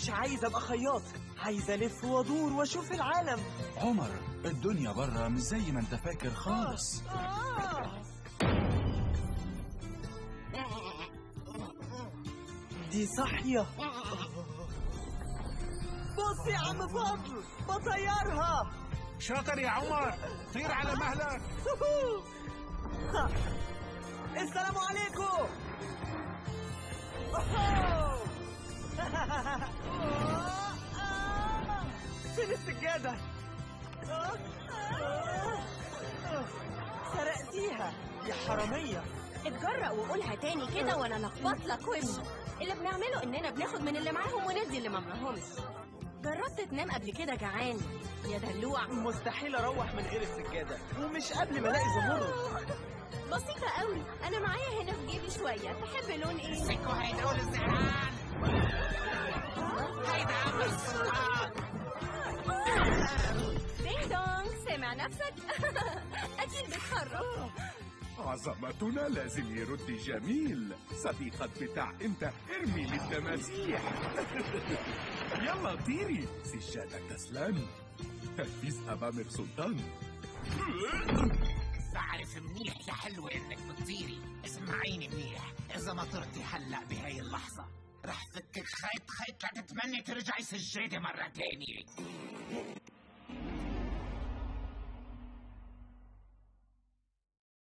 مش عايز ابقى خياط عايز الف وادور واشوف العالم عمر الدنيا بره مش زي ما انت فاكر خالص دي صحية بص يا عم فضل بطيرها شاطر يا عمر طير على مهلك السلام عليكم أوهو. فين السجادة؟ سرقتيها يا حرامية اتجرأ وقولها تاني كده وانا لخبط لك وشك اللي بنعمله اننا بناخد من اللي معاهم وندي اللي ما معاهمش جربت تنام قبل كده جعان يا دلوع مستحيل اروح من غير السجادة ومش قبل ما الاقي زمرد بسيطة قوي انا معايا هنا في جيبي شوية تحب لون ايه؟ سكو هيدول الزهران هيدا عم السلطان دينج دونج سمع نفسك اكيد بتخرب عظمتنا لازم يرد جميل صديقة بتاع انت ارمي للتماسيح يلا طيري سجادة كسلان تنفيذ أوامر سلطان بعرف منيح يا حلوة انك بتطيري اسمعيني منيح اذا ما طرتي هلا بهاي اللحظة رح فكك خيط خيط لتتمني ترجعي سجادة مرة تانية